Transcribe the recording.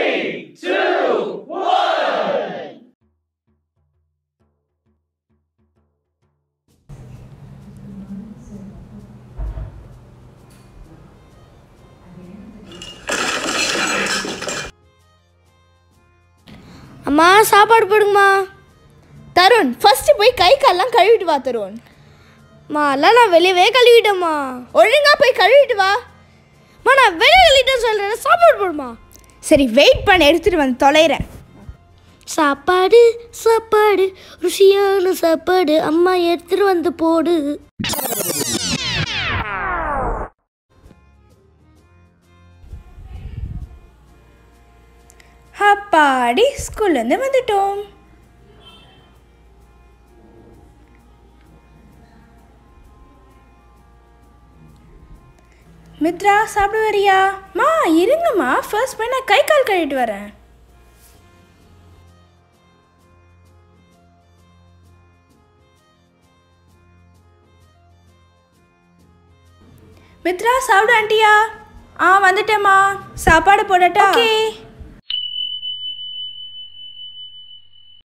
அம்மா சாப்பாடு போடுங்கம்மா தருண் ஃபர்ஸ்ட் போய் கை கால்லாம் கழுவிட்டு வா தருண் மா எல்லாம் நான் வெளியவே கழுவிட்டேம்மா ஒழுங்கா போய் கழுவிட்டு வா மா நான் வெளியே கழுவிட்டேன்னு சொல்கிறேன் சாப்பாடு போடுமா சரி வெயிட் பண்ண எடுத்துட்டு வந்து தொலைகிறேன் சாப்பாடு சாப்பாடு ருசியான சாப்பாடு அம்மா எடுத்துட்டு வந்து போடு அப்பாடி ஸ்கூல்லேருந்து வந்துட்டோம் மித்ரா சாப்பிட வரியா மா இருங்கம்மா ஃபர்ஸ்ட் போய் நான் கை கால் கழுவிட்டு வரேன் மித்ரா சாப்பிடு ஆண்டியா ஆ வந்துட்டேம்மா சாப்பாடு போடட்டா ஓகே